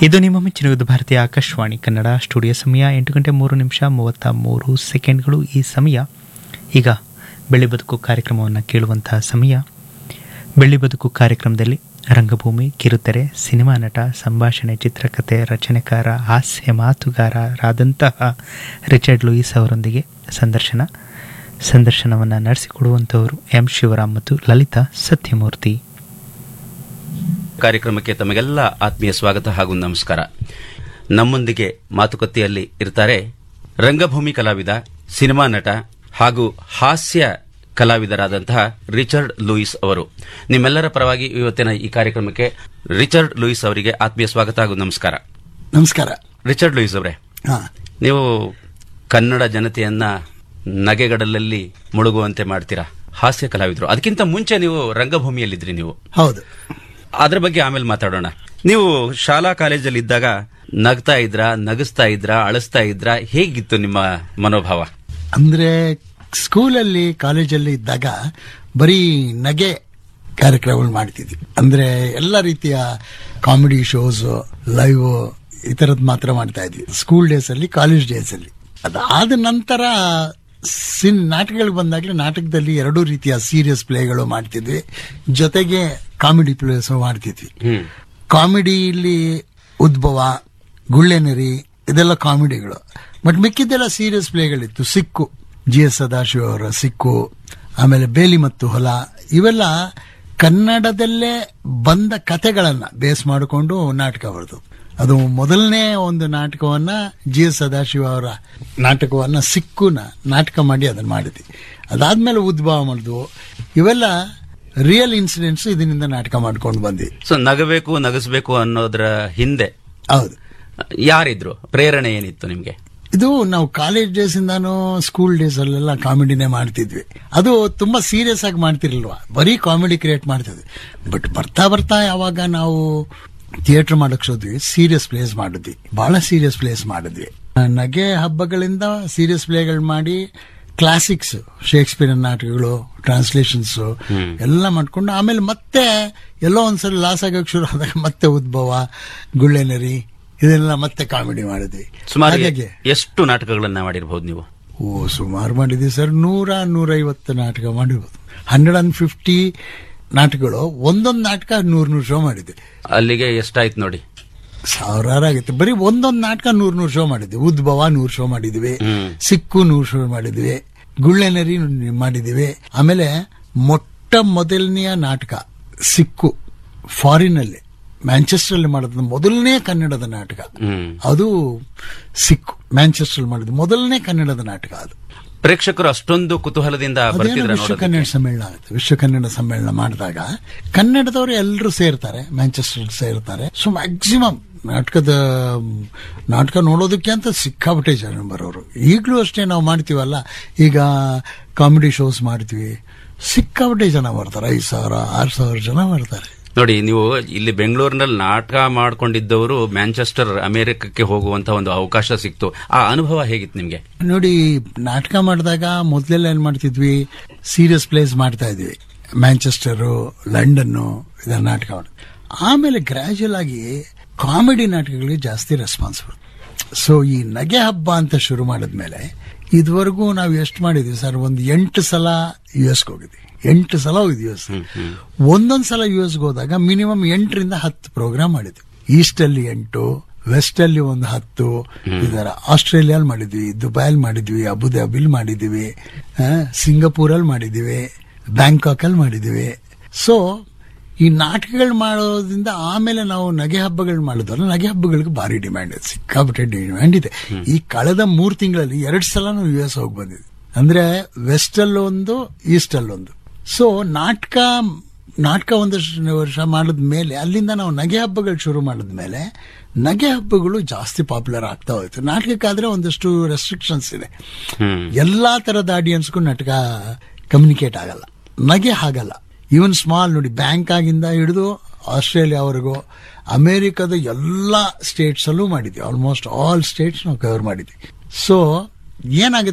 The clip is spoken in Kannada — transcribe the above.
ಇದು ನಿಮ್ಮ ಮೆಚ್ಚಿನ ವಿವಿಧ ಭಾರತೀಯ ಆಕಾಶವಾಣಿ ಕನ್ನಡ ಸ್ಟುಡಿಯೋ ಸಮಯ ಎಂಟು ಗಂಟೆ ಮೂರು ನಿಮಿಷ ಮೂವತ್ತ ಮೂರು ಸೆಕೆಂಡ್ಗಳು ಈ ಸಮಯ ಈಗ ಬೆಳ್ಳಿ ಬದುಕು ಕಾರ್ಯಕ್ರಮವನ್ನು ಕೇಳುವಂತಹ ಸಮಯ ಬೆಳ್ಳಿ ಬದುಕು ಕಾರ್ಯಕ್ರಮದಲ್ಲಿ ರಂಗಭೂಮಿ ಕಿರುತೆರೆ ಸಿನಿಮಾ ನಟ ಸಂಭಾಷಣೆ ಚಿತ್ರಕಥೆ ರಚನೆಕಾರ ಹಾಸ್ಯ ಮಾತುಗಾರರಾದಂತಹ ರಿಚರ್ಡ್ ಲೂಯಿಸ್ ಅವರೊಂದಿಗೆ ಸಂದರ್ಶನ ಸಂದರ್ಶನವನ್ನು ನಡೆಸಿಕೊಡುವಂಥವರು ಎಂ ಶಿವರಾಮ್ ಮತ್ತು ಲಲಿತಾ ಸತ್ಯಮೂರ್ತಿ ಕಾರ್ಯಕ್ರಮಕ್ಕೆ ತಮಗೆಲ್ಲ ಆತ್ಮೀಯ ಸ್ವಾಗತ ಹಾಗೂ ನಮಸ್ಕಾರ ನಮ್ಮೊಂದಿಗೆ ಮಾತುಕತೆಯಲ್ಲಿ ಇರ್ತಾರೆ ರಂಗಭೂಮಿ ಕಲಾವಿದ ಸಿನಿಮಾ ನಟ ಹಾಗೂ ಹಾಸ್ಯ ಕಲಾವಿದರಾದಂತಹ ರಿಚರ್ಡ್ ಲೂಯಿಸ್ ಅವರು ನಿಮ್ಮೆಲ್ಲರ ಪರವಾಗಿ ಇವತ್ತಿನ ಈ ಕಾರ್ಯಕ್ರಮಕ್ಕೆ ರಿಚರ್ಡ್ ಲೂಯಿಸ್ ಅವರಿಗೆ ಆತ್ಮೀಯ ಸ್ವಾಗತ ಹಾಗೂ ನಮಸ್ಕಾರ ನಮಸ್ಕಾರ ರಿಚರ್ಡ್ ಲೂಯಿಸ್ ಅವರೇ ಹಾ ನೀವು ಕನ್ನಡ ಜನತೆಯನ್ನ ನಗೆಗಡಲಲ್ಲಿ ಮುಳುಗುವಂತೆ ಮಾಡ್ತೀರಾ ಹಾಸ್ಯ ಕಲಾವಿದರು ಅದಕ್ಕಿಂತ ಮುಂಚೆ ನೀವು ರಂಗಭೂಮಿಯಲ್ಲಿದ್ರಿ ನೀವು ಹೌದು ಅದ್ರ ಬಗ್ಗೆ ಆಮೇಲೆ ಮಾತಾಡೋಣ ನೀವು ಶಾಲಾ ಕಾಲೇಜಲ್ಲಿ ಇದ್ದಾಗ ನಗ್ತಾ ಇದ್ರ ನಗಿಸ್ತಾ ಇದ್ರ ಅಳಿಸ್ತಾ ಇದ್ರ ಹೇಗಿತ್ತು ನಿಮ್ಮ ಮನೋಭಾವ ಅಂದ್ರೆ ಸ್ಕೂಲಲ್ಲಿ ಕಾಲೇಜಲ್ಲಿ ಇದ್ದಾಗ ಬರೀ ನಗೆ ಕಾರ್ಯಕ್ರಮಗಳು ಮಾಡ್ತಿದ್ವಿ ಅಂದ್ರೆ ಎಲ್ಲ ರೀತಿಯ ಕಾಮಿಡಿ ಶೋಸ್ ಲೈವ್ ಈ ತರದ್ ಮಾತ್ರ ಮಾಡ್ತಾ ಇದ್ವಿ ಸ್ಕೂಲ್ ಡೇಸ್ ಅಲ್ಲಿ ಕಾಲೇಜ್ ಡೇಸ್ ಅಲ್ಲಿ ಅದಾದ ನಂತರ ಸಿನ್ ನಾಟಕಗಳು ಬಂದಾಗಲೇ ನಾಟಕದಲ್ಲಿ ಎರಡೂ ರೀತಿಯ ಸೀರಿಯಸ್ ಪ್ಲೇಗಳು ಮಾಡ್ತಿದ್ವಿ ಜೊತೆಗೆ ಕಾಮಿಡಿ ಪ್ಲೇಸ್ ಮಾಡ್ತಿದ್ವಿ ಹ್ಮ್ ಕಾಮಿಡಿಲಿ ಉದ್ಭವ ಗುಳ್ಳೆನರಿ ಇದೆಲ್ಲ ಕಾಮಿಡಿಗಳು ಬಟ್ ಮಿಕ್ಕಿದ್ದೆಲ್ಲ ಸೀರಿಯಸ್ ಪ್ಲೇಗಳಿತ್ತು ಸಿಕ್ಕು ಜಿ ಎಸ್ ಸದಾಶಿವ ಅವರ ಸಿಕ್ಕು ಆಮೇಲೆ ಬೇಲಿ ಮತ್ತು ಹೊಲ ಇವೆಲ್ಲ ಕನ್ನಡದಲ್ಲೇ ಬಂದ ಕಥೆಗಳನ್ನ ಬೇಸ್ ಮಾಡಿಕೊಂಡು ನಾಟಕ ಬರೆದು ಅದು ಮೊದಲನೇ ಒಂದು ನಾಟಕವನ್ನ ಜಿ ಎಸ್ ಸದಾಶಿವ ಅವರ ನಾಟಕವನ್ನ ಸಿಕ್ಕುನ ನಾಟಕ ಮಾಡಿ ಅದನ್ನ ಮಾಡಿದ್ವಿ ಅದಾದ್ಮೇಲೆ ಉದ್ಭವ ಮಾಡಿದ್ವು ಇವೆಲ್ಲ ರಿಯಲ್ ಇನ್ಸಿಡೆಂಟ್ಸ್ ಇದರಿಂದ ನಾಟಕ ಮಾಡ್ಕೊಂಡು ಬಂದ್ವಿ ಸೊ ನಗಬೇಕು ನಗಿಸ್ಬೇಕು ಅನ್ನೋದ್ರ ಹಿಂದೆ ಹೌದು ಯಾರಿದ್ರು ಪ್ರೇರಣೆ ಏನಿತ್ತು ನಿಮ್ಗೆ ಇದು ನಾವು ಕಾಲೇಜ್ ಡೇಸ್ ಇಂದಾನು ಸ್ಕೂಲ್ ಡೇಸ್ ಅಲ್ಲೆಲ್ಲ ಕಾಮಿಡಿನೇ ಮಾಡ್ತಿದ್ವಿ ಅದು ತುಂಬಾ ಸೀರಿಯಸ್ ಆಗಿ ಮಾಡ್ತಿರ್ಲಿಲ್ವಾ ಬರೀ ಕಾಮಿಡಿ ಕ್ರಿಯೇಟ್ ಮಾಡ್ತಿದ್ವಿ ಬಟ್ ಬರ್ತಾ ಬರ್ತಾ ಯಾವಾಗ ನಾವು ಥಿಯೇಟರ್ ಮಾಡಕ್ ಹೋದ್ವಿ ಸೀರಿಯಸ್ ಪ್ಲೇಸ್ ಮಾಡಿದ್ವಿ ಬಹಳ ಸೀರಿಯಸ್ ಪ್ಲೇಸ್ ಮಾಡಿದ್ವಿ ನಗೆ ಹಬ್ಬಗಳಿಂದ ಸೀರಿಯಸ್ ಪ್ಲೇಗಳು ಮಾಡಿ ಕ್ಲಾಸಿಕ್ಸ್ ಶೇಕ್ಸ್ಪಿಯರ್ ನಾಟಕಗಳು ಟ್ರಾನ್ಸ್ಲೇಷನ್ಸ್ ಎಲ್ಲ ಮಾಡ್ಕೊಂಡು ಆಮೇಲೆ ಮತ್ತೆ ಎಲ್ಲೋ ಒಂದ್ಸಲ ಲಾಸ್ ಆಗಕ್ ಶುರು ಆದಾಗ ಮತ್ತೆ ಉದ್ಭವ ಗುಳ್ಳೆನರಿ ಇದೆಲ್ಲ ಮತ್ತೆ ಕಾಮಿಡಿ ಮಾಡಿದ್ವಿ ಸುಮಾರು ಹಾಗಾಗಿ ಎಷ್ಟು ನಾಟಕಗಳನ್ನ ಮಾಡಿರಬಹುದು ನೀವು ಓ ಸುಮಾರು ಮಾಡಿದ್ವಿ ಸರ್ ನೂರ ನೂರೈವತ್ತು ನಾಟಕ ಮಾಡಿರ್ಬೋದು ಹಂಡ್ರೆಡ್ ಅಂಡ್ ಫಿಫ್ಟಿ ನಾಟಕಗಳು ಒಂದೊಂದು ನಾಟಕ ನೂರ್ ನೂರು ಶೋ ಮಾಡಿದ್ವಿ ಅಲ್ಲಿಗೆ ಎಷ್ಟಾಯ್ತು ನೋಡಿ ಸಾವಿರಾರು ಆಗಿತ್ತು ಬರೀ ಒಂದೊಂದು ನಾಟಕ ನೂರ್ ನೂರು ಶೋ ಮಾಡಿದ್ವಿ ಉದ್ಭವ ನೂರ್ ಶೋ ಮಾಡಿದ್ವಿ ಹ್ಮ್. ಸಿಕ್ಕು ನೂರ್ ಶೋ ಮಾಡಿದ್ವಿ ಗುಳ್ಳೆನರಿ ಮಾಡಿದ್ವಿ ಆಮೇಲೆ ಮೊಟ್ಟ ಮೊದಲನೆಯ ನಾಟಕ ಸಿಕ್ಕು ಫಾರಿನ್ ಅಲ್ಲಿ ಮ್ಯಾಂಚೆಸ್ಟರ್ ಅಲ್ಲಿ ಮಾಡಿದ ಮೊದಲನೇ ಕನ್ನಡದ ನಾಟಕ ಹ್ಮ್ ಅದು ಸಿಕ್ಕು ಮ್ಯಾಂಚೆಸ್ಟರ್ ಮಾಡಿದ ಮೊದಲನೇ ಕನ್ನಡದ ನಾಟಕ ಅದು ಪ್ರೇಕ್ಷಕರು ಅಷ್ಟೊಂದು ಕುತೂಹಲದಿಂದ ಅದೇನೋ ಬರ್ತಿದ್ರ ವಿಶ್ವ ನೋಡೋದಕ್ಕೆ ಕನ್ನಡ ಸಮ್ಮೇಳನ ಆಗುತ್ತೆ ವಿಶ್ವ ಕನ್ನಡ ಸಮ್ಮೇಳನ ಮಾಡಿದಾಗ ಕನ್ನಡದವರು ಎಲ್ಲರೂ ಸೇರ್ತಾರೆ ಮ್ಯಾಂಚೆಸ್ಟರ್ ಸೇರ್ತಾರೆ ಸೊ ಮ್ಯಾಕ್ಸಿಮಮ್ ನಾಟಕದ ನಾಟಕ ನೋಡೋದಕ್ಕೆ ಅಂತ ಸಿಕ್ಕಾಪಟ್ಟೆ ಜನ ಬರೋರು ಈಗಲೂ ಅಷ್ಟೇ ನಾವು ಮಾಡ್ತೀವಲ್ಲ ಈಗ ಕಾಮಿಡಿ ಶೋಸ್ ಮಾಡ್ತೀವಿ ಸಿಕ್ಕಾಪಟ್ಟೆ ಜನ ಬರ್ತಾರೆ ಐದು ಸಾವಿರ ಆರು ಸಾವಿರ ಜನ ಬರ್ತಾರೆ ನೋಡಿ ನೀವು ಇಲ್ಲಿ ಬೆಂಗಳೂರಿನಲ್ಲಿ ನಾಟಕ ಮಾಡ್ಕೊಂಡಿದ್ದವರು ಮ್ಯಾಂಚೆಸ್ಟರ್ ಅಮೆರಿಕಕ್ಕೆ ಹೋಗುವಂತ ಒಂದು ಅವಕಾಶ ಸಿಕ್ತು ಆ ಅನುಭವ ಹೇಗಿತ್ತು ನಿಮ್ಗೆ ನೋಡಿ ನಾಟಕ ಮಾಡಿದಾಗ ಮೊದಲೆಲ್ಲ ಏನ್ ಮಾಡ್ತಿದ್ವಿ ಸೀರಿಯಸ್ ಪ್ಲೇಸ್ ಮಾಡ್ತಾ ಇದ್ವಿ ಮ್ಯಾಂಚೆಸ್ಟರು ಲಂಡನ್ನು ಇದನ್ನ ನಾಟಕ ಮಾಡಿ ಆಮೇಲೆ ಗ್ರಾಜುಯಲ್ ಆಗಿ ಕಾಮಿಡಿ ನಾಟಕಗಳಿಗೆ ಜಾಸ್ತಿ ರೆಸ್ಪಾನ್ಸಿಬಲ್ ಸೊ ಈ ನಗೆ ಹಬ್ಬ ಅಂತ ಶುರು ಮಾಡಿದ್ಮೇಲೆ ಇದುವರೆಗೂ ನಾವು ಎಷ್ಟು ಮಾಡಿದ್ವಿ ಸರ್ ಒಂದು ಎಂಟು ಸಲ ಯು ಎಸ್ಗೆ ಹೋಗಿದ್ವಿ ಎಂಟು ಸಲ ಹೋಗಿದ್ವಿ ಯು ಎಸ್ ಒಂದೊಂದ್ ಸಲ ಯು ಎಸ್ಗೆ ಹೋದಾಗ ಮಿನಿಮಮ್ ಎಂಟರಿಂದ ಹತ್ತು ಪ್ರೋಗ್ರಾಮ್ ಮಾಡಿದ್ವಿ ಈಸ್ಟ್ ಅಲ್ಲಿ ಎಂಟು ವೆಸ್ಟ್ ಅಲ್ಲಿ ಒಂದು ಹತ್ತು ಇದರ ಆಸ್ಟ್ರೇಲಿಯಲ್ಲಿ ಮಾಡಿದ್ವಿ ದುಬೈಲ್ ಮಾಡಿದ್ವಿ ಅಬುದಾಬಿಲ್ ಮಾಡಿದ್ವಿ ಆ, ಸಿಂಗಪೂರಲ್ಲಿ ಮಾಡಿದ್ವಿ ಬ್ಯಾಂಕಾಕ್ ಅಲ್ಲಿ ಮಾಡಿದ್ವಿ ಸೊ ಈ ನಾಟಕಗಳು ಮಾಡೋದ್ರಿಂದ ಆಮೇಲೆ ನಾವು ನಗೆ ಹಬ್ಬಗಳು ಮಾಡಿದ್ವಲ್ಲ ನಗೆ ಹಬ್ಬಗಳಿಗೆ ಭಾರಿ ಡಿಮ್ಯಾಂಡ್ ಇದೆ ಸಿಕ್ಕಾಪಟ್ಟೆ ಡಿಮ್ಯಾಂಡ್ ಇದೆ ಈ ಕಳೆದ ಮೂರು ತಿಂಗಳಲ್ಲಿ ಎರಡು ಸಲ ನಾವು ಯು ಎಸ್ ಹೋಗಿ ಬಂದಿದ್ವಿ ಅಂದ್ರೆ ವೆಸ್ಟ್ ಅಲ್ಲೊಂದು ಈಸ್ಟ್ ಅಲ್ಲೊಂದು ಸೊ ನಾಟಕ ನಾಟಕ ಒಂದಷ್ಟು ವರ್ಷ ಮಾಡಿದ್ಮೇಲೆ ಅಲ್ಲಿಂದ ನಾವು ನಗೆ ಹಬ್ಬಗಳು ಶುರು ಮಾಡಿದ್ಮೇಲೆ ನಗೆ ಹಬ್ಬಗಳು ಜಾಸ್ತಿ ಪಾಪ್ಯುಲರ್ ಆಗ್ತಾ ಹೋಯ್ತು ನಾಟಕಕ್ಕಾದ್ರೆ ಒಂದಷ್ಟು ರೆಸ್ಟ್ರಿಕ್ಷನ್ಸ್ ಇದೆ ಹ್ಮ್ ಎಲ್ಲಾ ತರದ ಆಡಿಯನ್ಸ್ಗೂ ನಾಟಕ ಕಮ್ಯುನಿಕೇಟ್ ಆಗಲ್ಲ ನಗೆ ಹಾಗಲ್ಲ ಇವನ್ ಸ್ಮಾಲ್ ನೋಡಿ ಬ್ಯಾಂಕಾಗಿಂದ ಹಿಡಿದು ಆಸ್ಟ್ರೇಲಿಯಾವರೆಗೂ ಅಮೆರಿಕದ ಎಲ್ಲಾ ಸ್ಟೇಟ್ಸ್ ಅಲ್ಲೂ ಮಾಡಿದ್ವಿ ಆಲ್ಮೋಸ್ಟ್ ಆಲ್ ಸ್ಟೇಟ್ಸ್ ನಾವು ಕವರ್ ಮಾಡಿದ್ವಿ ಸೊ ಏನಾಗುತ್ತೆ